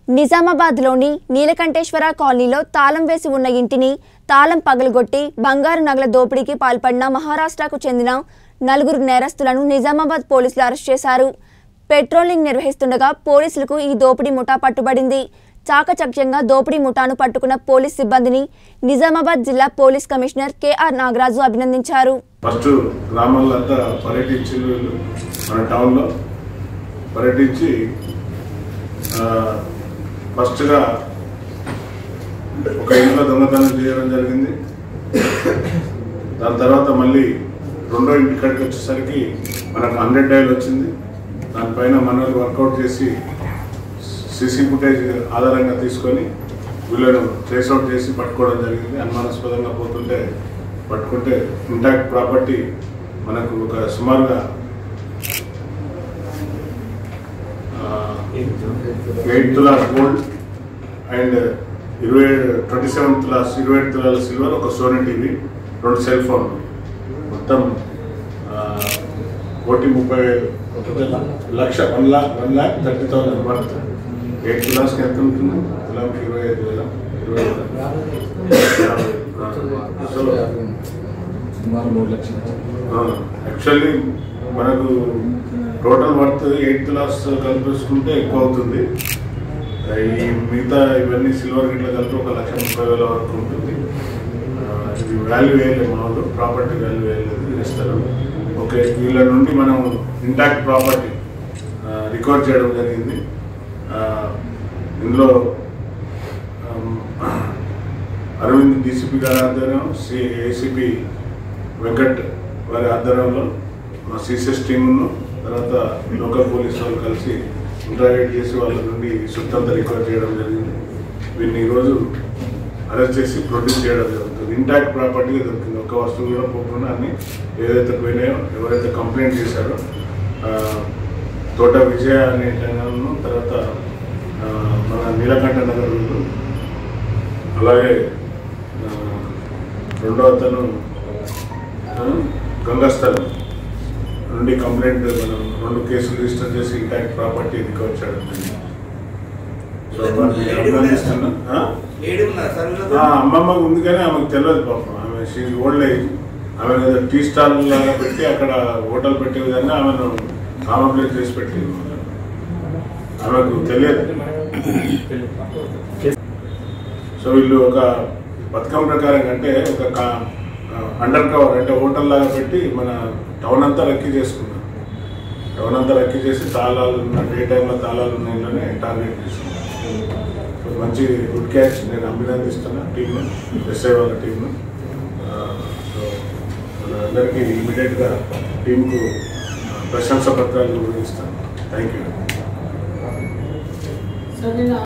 నిజామాబాద్లోని నీలకంఠేశ్వర కాలనీలో తాళం వేసి ఉన్న ఇంటిని తాళం పగలగొట్టి బంగారు నగల దోపిడీకి పాల్పడిన మహారాష్ట్రకు చెందిన నలుగురు నేరస్తులను నిజామాబాద్ పోలీసులు అరెస్ట్ చేశారు పెట్రోలింగ్ నిర్వహిస్తుండగా పోలీసులకు ఈ దోపిడీ ముఠా పట్టుబడింది చాకచక్యంగా దోపిడీ ముఠాను పట్టుకున్న పోలీస్ సిబ్బందిని నిజామాబాద్ జిల్లా పోలీస్ కమిషనర్ కెఆర్ నాగరాజు అభినందించారు ఫస్ట్ గ్రామాల్లో అంతా పర్యటించి వీళ్ళు మన టౌన్లో పర్యటించి ఆ, ఫస్ట్గా ఒక ఇంట్లో దొంగతనం చేయడం జరిగింది దాని తర్వాత మళ్ళీ రెండో ఇంటి కాడికి వచ్చేసరికి మనకు హండ్రెడ్ డైల్ వచ్చింది దానిపైన మనల్ని వర్కౌట్ చేసి సీసీ ఫుటేజ్ ఆధారంగా తీసుకొని వీళ్ళను ట్రేస్అవుట్ చేసి పట్టుకోవడం జరిగింది అనుమానాస్పదంగా పోతుంటే పట్టుకుంటే ఇంటాక్ట్ ప్రాపర్టీ మనకు ఒక సుమారుగా ఎయిట్ తులాస్ గోల్డ్ అండ్ ఇరవై ట్వంటీ సెవెన్ తులాస్ ఇరవై ఏడు తులాల సిల్వర్ ఒక సోనీ టీవీ రెండు సెల్ ఫోన్ మొత్తం ఆ, కోటి ముప్పై లక్ష one lakh one lakh thirty thousand worth eight తులాస్కి ఎంత ఉంటుంది తులాంకి ఇరవై ఐదు వేల ఇరవై ఐదు సో సుమారు మూడు లక్షలు యాక్చువల్లీ మనకు టోటల్ వర్త్ ఎయిత్ క్లాస్ కలిపేసుకుంటే ఎక్కువ అవుతుంది ఈ మిగతా ఇవన్నీ సిల్వర్ గిట్ల కలిపి ఒక లక్ష ముప్పై వేల వరకు ఉంటుంది ఆ, ఇది వాల్యూ వేయలేదు మా వాళ్ళు ప్రాపర్టీ వాల్యూ వేయలేదు ఇస్తారు ఓకే వీళ్ళ నుండి మనం ఇంటాక్ట్ ప్రాపర్టీ రికార్డ్ చేయడం జరిగింది ఆ, ఇందులో ఆమ్, అరవింద్ డీసీపీ గారి ఆధ్వర్యం సి ఏసీపీ వెంకట్ వారి ఆధ్వర్యంలో మా సీసీఎస్ టీమును తర్వాత లోకల్ పోలీస్ వాళ్ళు కలిసి ఇంటరాగేట్ చేసి వాళ్ళ నుండి సుత్తంతా రికవర్ చేయడం జరిగింది వీళ్ళని ఈరోజు అరెస్ట్ చేసి ప్రొడ్యూస్ చేయడం జరుగుతుంది ఇంటాక్ట్ ప్రాపర్టీ దొరికింది ఒక వస్తువు కూడా పోకుండా అన్ని ఏదైతే పోయినాయో ఎవరైతే కంప్లైంట్ చేశారో ఆ, తోట విజయ అనే టైంను తర్వాత ఆ, మన నీలకంఠ నగర్ వీళ్ళు అలాగే ఆ, రెండో అతను ఆ, గంగాస్థలం నుండి కంప్లైంట్ మనం రెండు కేసులు రిజిస్టర్ చేసి ఇంటాక్ట్ ప్రాపర్టీ రికవర్ చేయడం జరిగింది. సో వారిని అభినందిస్తున్నా. ఆ? లేడీ ఉన్నారు సార్ వీళ్ళతో? ఆ, అమ్మమ్మ ఉంది కానీ ఆమెకు తెలియదు పాపం ఆమె షీ ఓల్డ్ ఏజ్ ఆమె ఏదో టీ స్టాల్ లాగా పెట్టి అక్కడ హోటల్ పెట్టే విధంగా ఆమెను కాంప్లైంట్ చేసి పెట్టింది ఆమెకు తెలియదు సో వీళ్ళు ఒక పథకం ప్రకారం అంటే ఒక అండర్ కవర్ అంటే హోటల్ లాగా పెట్టి మన టౌన్ అంతా రక్కీ చేసుకున్నాం టౌన్ అంతా రక్కీ చేసి తాళాలు ఉన్న డే టైంలో తాళాలు ఉన్నాయని టార్గెట్ చేసుకున్నాం సో మంచి గుడ్ క్యాచ్ నేను అభినందిస్తున్నా టీంను ఎస్ఐ వాళ్ళ టీంను సో అందరికీ ఇమీడియట్గా టీంకు ప్రశంస పత్రాలు కూడా ఇస్తాను థ్యాంక్ యూ